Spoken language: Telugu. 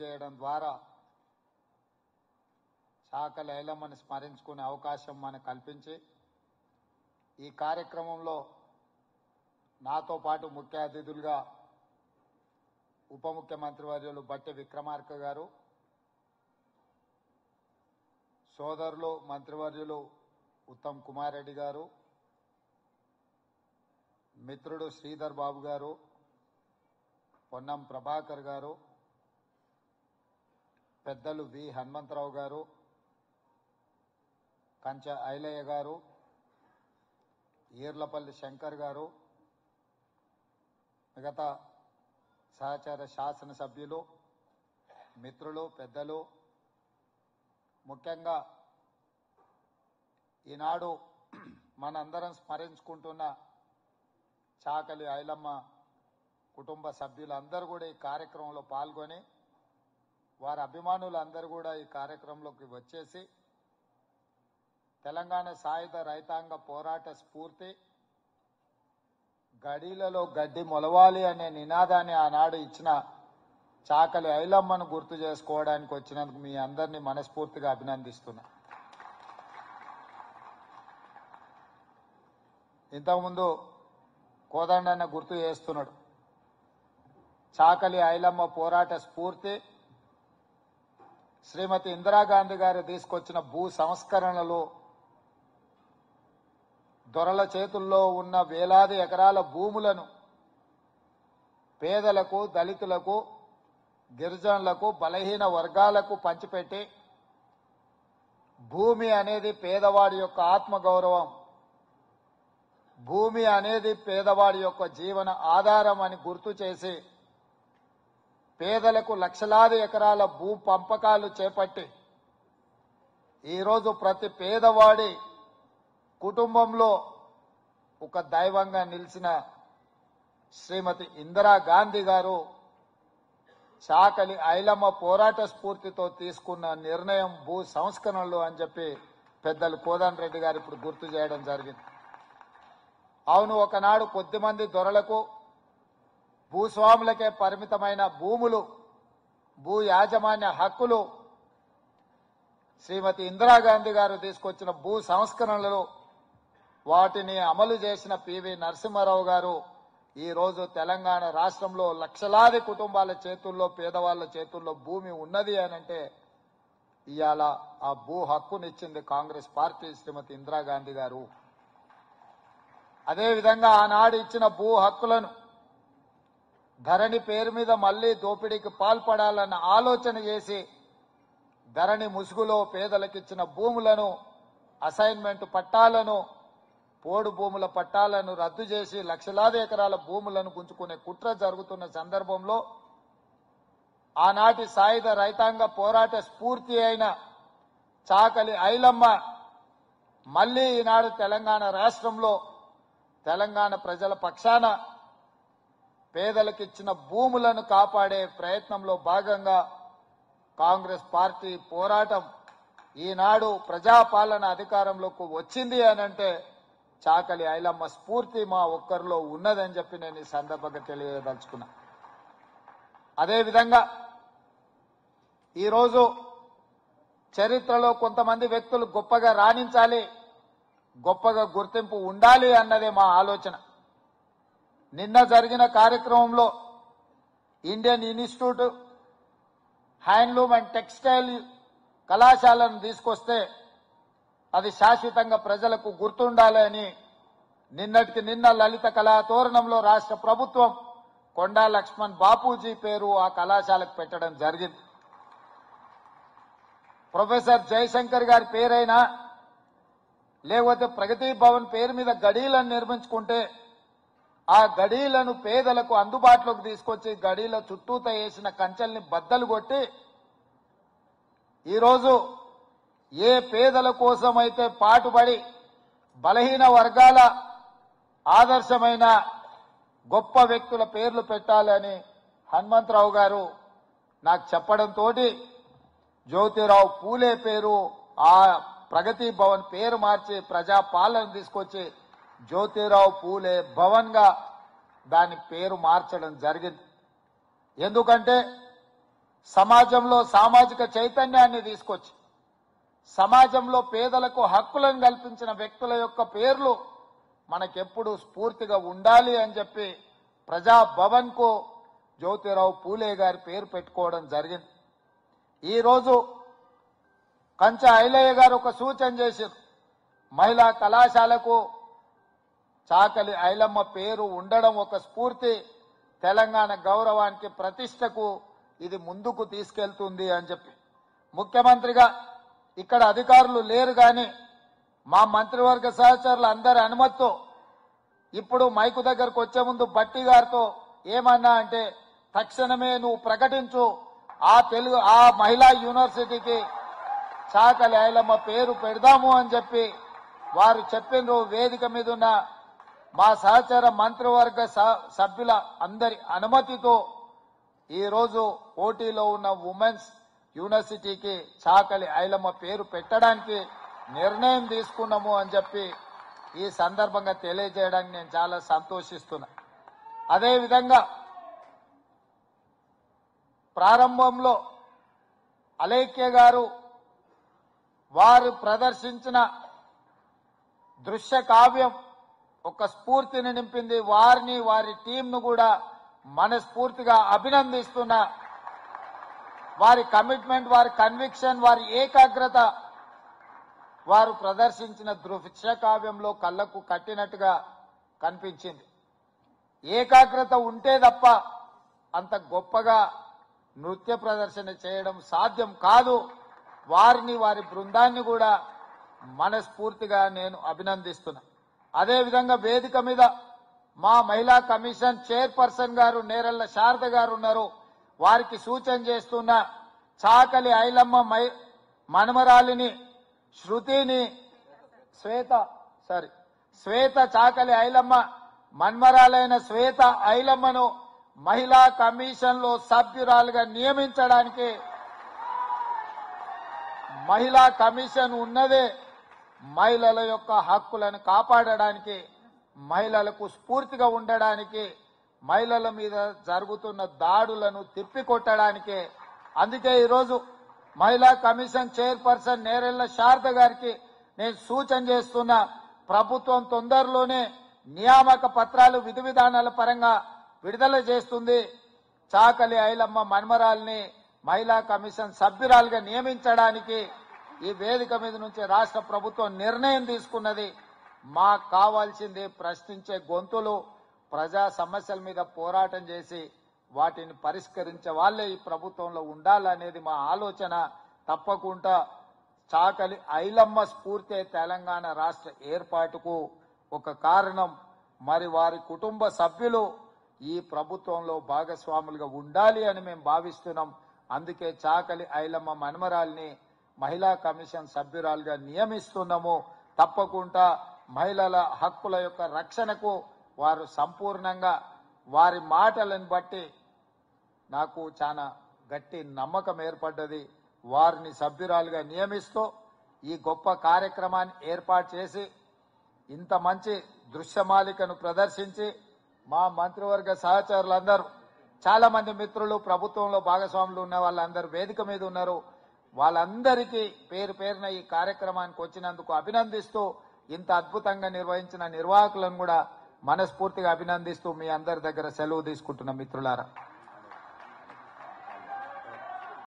చేయడం ద్వారా చాకలి ఐలమ్మని స్మరించుకునే అవకాశం మనకు కల్పించి ఈ కార్యక్రమంలో నాతో పాటు ముఖ్య అతిథులుగా ఉప ముఖ్యమంత్రి వర్యులు బట్టి విక్రమార్క గారు సోదరులు మంత్రివర్యులు ఉత్తమ్ కుమార్ రెడ్డి గారు మిత్రుడు శ్రీధర్ బాబు గారు పొన్నం ప్రభాకర్ గారు పెద్దలు వి హనుమంతరావు గారు కంచ ఐలయ్య గారు ఈర్లపల్లి శంకర్ గారు మిగతా సహచార శాసనసభ్యులు మిత్రులు పెద్దలు ముఖ్యంగా ఈనాడు మనందరం స్మరించుకుంటున్న చాకలి ఐలమ్మ కుటుంబ సభ్యులందరూ కూడా ఈ కార్యక్రమంలో పాల్గొని వారి అభిమానులందరూ కూడా ఈ కార్యక్రమంలోకి వచ్చేసి తెలంగాణ సాయుధ రైతాంగ పోరాట స్ఫూర్తి గడీలలో గడ్డి మొలవాలి అనే నినాదాన్ని ఆనాడు ఇచ్చిన చాకలి ఐలమ్మను గుర్తు చేసుకోవడానికి వచ్చినందుకు మీ అందరినీ మనస్ఫూర్తిగా అభినందిస్తున్నా ఇంతకుముందు కోదండన్న గుర్తు చేస్తున్నాడు చాకలి ఐలమ్మ పోరాట స్ఫూర్తి శ్రీమతి ఇందిరాగాంధీ గారు తీసుకొచ్చిన భూ సంస్కరణలు దొరల చేతుల్లో ఉన్న వేలాది ఎకరాల భూములను పేదలకు దళితులకు గిరిజనులకు బలహీన వర్గాలకు పంచిపెట్టి భూమి అనేది పేదవాడి యొక్క ఆత్మగౌరవం భూమి అనేది పేదవాడి యొక్క జీవన ఆధారం అని గుర్తు చేసి పేదలకు లక్షలాది ఎకరాల భూ పంపకాలు చేపట్టి ఈరోజు ప్రతి పేదవాడి కుటుంబంలో ఒక దైవంగా నిలిచిన శ్రీమతి ఇందిరా గాంధీ గారు చాకలి ఐలమ్మ పోరాట స్ఫూర్తితో తీసుకున్న నిర్ణయం భూ సంస్కరణలు అని చెప్పి పెద్దలు కోదన్ రెడ్డి గారు ఇప్పుడు గుర్తు చేయడం జరిగింది అవును ఒకనాడు కొద్దిమంది దొరలకు భూస్వాములకే పరిమితమైన భూములు భూ యాజమాన్య హక్కులు శ్రీమతి ఇందిరాగాంధీ గారు తీసుకొచ్చిన భూ సంస్కరణలు వాటిని అమలు చేసిన పివి నరసింహారావు గారు ఈ రోజు తెలంగాణ రాష్ట్రంలో లక్షలాది కుటుంబాల చేతుల్లో పేదవాళ్ళ చేతుల్లో భూమి ఉన్నది అని అంటే ఇవాళ ఆ భూ హక్కునిచ్చింది కాంగ్రెస్ పార్టీ శ్రీమతి ఇందిరాగాంధీ గారు అదేవిధంగా ఆనాడు ఇచ్చిన భూ హక్కులను ధరణి పేరు మీద మళ్లీ దోపిడీకి పాల్పడాలన్న ఆలోచన చేసి ధరణి ముసుగులో పేదలకిచ్చిన భూములను అసైన్మెంట్ పట్టాలను పోడు భూముల పట్టాలను రద్దు చేసి లక్షలాది ఎకరాల భూములను గుంజుకునే కుట్ర జరుగుతున్న సందర్భంలో ఆనాటి సాయుధ రైతాంగ పోరాట స్ఫూర్తి అయిన చాకలి ఐలమ్మ మళ్లీ ఈనాడు తెలంగాణ రాష్ట్రంలో తెలంగాణ ప్రజల పక్షాన పేదలకిచ్చిన భూములను కాపాడే ప్రయత్నంలో భాగంగా కాంగ్రెస్ పార్టీ పోరాటం ఈనాడు ప్రజాపాలన అధికారంలోకి వచ్చింది అని అంటే చాకలి ఐలమ్మ స్ఫూర్తి మా ఒక్కరిలో ఉన్నదని చెప్పి నేను ఈ సందర్భంగా తెలియదలుచుకున్నా అదేవిధంగా ఈరోజు చరిత్రలో కొంతమంది వ్యక్తులు గొప్పగా రాణించాలి గొప్పగా గుర్తింపు ఉండాలి అన్నదే మా ఆలోచన నిన్న జరిగిన కార్యక్రమంలో Indian institute handloom and textile కళాశాలను తీసుకొస్తే అది శాశ్వతంగా ప్రజలకు గుర్తుండాలి అని నిన్నటికి నిన్న లలిత కళా తోరణంలో రాష్ట్ర ప్రభుత్వం కొండా లక్ష్మణ్ బాపూజీ పేరు ఆ కళాశాలకు పెట్టడం జరిగింది ప్రొఫెసర్ జయశంకర్ గారి పేరైనా లేకపోతే ప్రగతి భవన్ పేరు మీద గడీలను నిర్మించుకుంటే ఆ గడీలను పేదలకు అందుబాటులోకి తీసుకొచ్చి గడీల చుట్టూత వేసిన కంచెల్ని బద్దలు కొట్టి ఈరోజు ఏ పేదల కోసమైతే పాటుపడి బలహీన వర్గాల ఆదర్శమైన గొప్ప వ్యక్తుల పేర్లు పెట్టాలని హనుమంతరావు గారు నాకు చెప్పడంతో జ్యోతిరావు పూలే పేరు ఆ ప్రగతి భవన్ పేరు మార్చి ప్రజాపాలన తీసుకొచ్చి జ్యోతిరావు పూలే భవన్ గా దాని పేరు మార్చడం జరిగింది ఎందుకంటే సమాజంలో సామాజిక చైతన్యాన్ని తీసుకొచ్చి సమాజంలో పేదలకు హక్కులను కల్పించిన వ్యక్తుల యొక్క పేర్లు మనకెప్పుడు స్ఫూర్తిగా ఉండాలి అని చెప్పి ప్రజాభవన్ కు జ్యోతిరావు పూలే గారి పేరు పెట్టుకోవడం జరిగింది ఈరోజు కంచ ఐలయ్య గారు ఒక సూచన చేశారు మహిళా కళాశాలకు చాకలి ఐలమ్మ పేరు ఉండడం ఒక స్ఫూర్తి తెలంగాణ గౌరవానికి ప్రతిష్టకు ఇది ముందుకు తీసుకెళ్తుంది అని చెప్పి ముఖ్యమంత్రిగా ఇక్కడ అధికారులు లేరు కానీ మా మంత్రివర్గ సహచరులు అందరి అనుమతితో ఇప్పుడు మైకు దగ్గరకు వచ్చే ముందు బట్టి గారితో ఏమన్నా అంటే తక్షణమే నువ్వు ప్రకటించు ఆ తెలుగు ఆ మహిళా యూనివర్సిటీకి చాకలి ఐలమ్మ పేరు పెడదాము అని చెప్పి వారు చెప్పిన వేదిక మీద ఉన్న మా సహచర మంత్రివర్గ స- సభ్యుల అందరి అనుమతితో ఈ రోజు పోటీలో ఉన్న ఉమెన్స్ యూనివర్సిటీకి చాకలి ఐలమ్మ పేరు పెట్టడానికి నిర్ణయం తీసుకున్నాము అని చెప్పి ఈ సందర్భంగా తెలియజేయడానికి నేను చాలా సంతోషిస్తున్నా అదేవిధంగా ప్రారంభంలో అలేఖ్య గారు వారు ప్రదర్శించిన దృశ్య కావ్యం ఒక స్ఫూర్తిని నింపింది వారిని వారి టీంను కూడా మనస్ఫూర్తిగా అభినందిస్తున్నా వారి కమిట్మెంట్ వారి కన్విక్షన్ వారి ఏకాగ్రత వారు ప్రదర్శించిన దృశ్య కావ్యంలో కళ్ళకు కట్టినట్టుగా కనిపించింది ఏకాగ్రత ఉంటే తప్ప అంత గొప్పగా నృత్య ప్రదర్శన చేయడం సాధ్యం కాదు వారిని వారి బృందాన్ని కూడా మనస్ఫూర్తిగా నేను అభినందిస్తున్నా అదేవిధంగా వేదిక మీద మా మహిళా కమిషన్ చైర్పర్సన్ గారు నేరల్ల శారద గారు ఉన్నారు వారికి సూచన చేస్తున్న చాకలి ఐలమ్మ మై మనమరాలిని శృతిని శ్వేత సారీ శ్వేత చాకలి ఐలమ్మ మన్మరాలైన శ్వేత ఐలమ్మను మహిళా కమిషన్ లో సభ్యురాలుగా నియమించడానికి మహిళా కమిషన్ ఉన్నదే మహిళల యొక్క హక్కులను కాపాడడానికి మహిళలకు స్ఫూర్తిగా ఉండడానికి మహిళల మీద జరుగుతున్న దాడులను తిప్పికొట్టడానికి అందుకే ఈరోజు మహిళా కమిషన్ చైర్పర్సన్ నేరెళ్ల శారద గారికి నేను సూచన చేస్తున్న ప్రభుత్వం తొందరలోనే నియామక పత్రాలు విధి విధానాల పరంగా విడుదల చేస్తుంది చాకలి ఐలమ్మ మన్మరాల్ని మహిళా కమిషన్ సభ్యురాలుగా నియమించడానికి ఈ వేదిక మీద నుంచి రాష్ట్ర ప్రభుత్వం నిర్ణయం తీసుకున్నది మాకు కావాల్సింది ప్రశ్నించే గొంతులు ప్రజా సమస్యల మీద పోరాటం చేసి వాటిని పరిష్కరించే వాళ్ళే ఈ ప్రభుత్వంలో ఉండాలనేది మా ఆలోచన తప్పకుండా చాకలి ఐలమ్మ స్ఫూర్తి తెలంగాణ రాష్ట్ర ఏర్పాటుకు ఒక కారణం మరి వారి కుటుంబ సభ్యులు ఈ ప్రభుత్వంలో భాగస్వాములుగా ఉండాలి అని మేము భావిస్తున్నాం అందుకే చాకలి ఐలమ్మ మనమరాల్ని మహిళా కమిషన్ సభ్యురాలుగా నియమిస్తున్నాము తప్పకుండా మహిళల హక్కుల యొక్క రక్షణకు వారు సంపూర్ణంగా వారి మాటలను బట్టి నాకు చాలా గట్టి నమ్మకం ఏర్పడ్డది వారిని సభ్యురాలుగా నియమిస్తూ ఈ గొప్ప కార్యక్రమాన్ని ఏర్పాటు చేసి ఇంత మంచి దృశ్యమాలికను ప్రదర్శించి మా మంత్రివర్గ సహచరులందరూ చాలా మంది మిత్రులు ప్రభుత్వంలో భాగస్వాములు ఉన్న వాళ్ళందరూ వేదిక మీద ఉన్నారు వాళ్ళందరికీ పేరు పేరున ఈ కార్యక్రమానికి వచ్చినందుకు అభినందిస్తూ ఇంత అద్భుతంగా నిర్వహించిన నిర్వాహకులను కూడా మనస్ఫూర్తిగా అభినందిస్తూ మీ అందరి దగ్గర సెలవు తీసుకుంటున్న మిత్రులారా